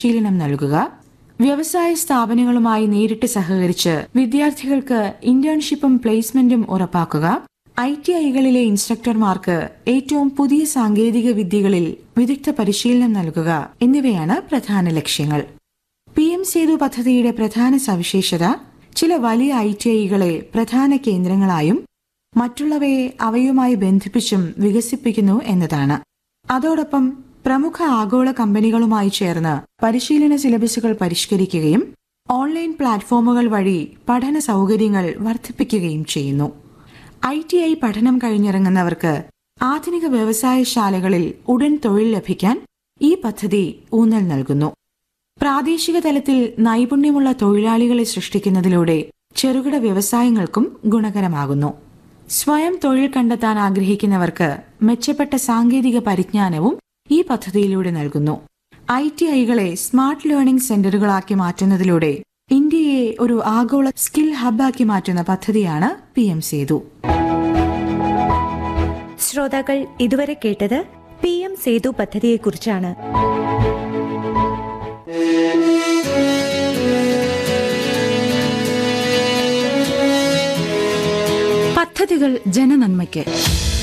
പരിശീലനം നൽകുക വ്യവസായ സ്ഥാപനങ്ങളുമായി നേരിട്ട് സഹകരിച്ച് വിദ്യാർത്ഥികൾക്ക് ഇന്റേൺഷിപ്പും പ്ലേസ്മെന്റും ഉറപ്പാക്കുക ഐ ടി ഐകളിലെ ഇൻസ്ട്രക്ടർമാർക്ക് ഏറ്റവും പുതിയ സാങ്കേതിക വിദ്യകളിൽ വിദഗ്ധ പരിശീലനം നൽകുക എന്നിവയാണ് പ്രധാന ലക്ഷ്യങ്ങൾ പി എം സേതു പദ്ധതിയുടെ പ്രധാന സവിശേഷത ചില വലിയ ഐ ടി ഐകളെ പ്രധാന കേന്ദ്രങ്ങളായും മറ്റുള്ളവയെ അവയുമായി ബന്ധിപ്പിച്ചും വികസിപ്പിക്കുന്നു എന്നതാണ് അതോടൊപ്പം പ്രമുഖ ആഗോള കമ്പനികളുമായി ചേർന്ന് പരിശീലന സിലബസുകൾ പരിഷ്കരിക്കുകയും ഓൺലൈൻ പ്ലാറ്റ്ഫോമുകൾ വഴി പഠന സൗകര്യങ്ങൾ വർദ്ധിപ്പിക്കുകയും ചെയ്യുന്നു ഐ ടി ഐ പഠനം കഴിഞ്ഞിറങ്ങുന്നവർക്ക് ആധുനിക വ്യവസായശാലകളിൽ ഉടൻ തൊഴിൽ ലഭിക്കാൻ ഈ പദ്ധതി ഊന്നൽ നൽകുന്നു പ്രാദേശിക തലത്തിൽ നൈപുണ്യമുള്ള തൊഴിലാളികളെ സൃഷ്ടിക്കുന്നതിലൂടെ ചെറുകിട വ്യവസായങ്ങൾക്കും ഗുണകരമാകുന്നു സ്വയം തൊഴിൽ കണ്ടെത്താൻ ആഗ്രഹിക്കുന്നവർക്ക് മെച്ചപ്പെട്ട സാങ്കേതിക പരിജ്ഞാനവും ഈ പദ്ധതിയിലൂടെ നൽകുന്നു ഐ ടി ഐകളെ സ്മാർട്ട് ലേണിംഗ് സെന്ററുകളാക്കി മാറ്റുന്നതിലൂടെ ഇന്ത്യയെ ഒരു ആഗോള സ്കിൽ ഹബ്ബാക്കി മാറ്റുന്ന പദ്ധതിയാണ് പി എം സേതു ശ്രോതാക്കൾ ഇതുവരെ കേട്ടത് പി എം സേതു പദ്ധതിയെക്കുറിച്ചാണ് പദ്ധതികൾ ജനനന്മയ്ക്ക്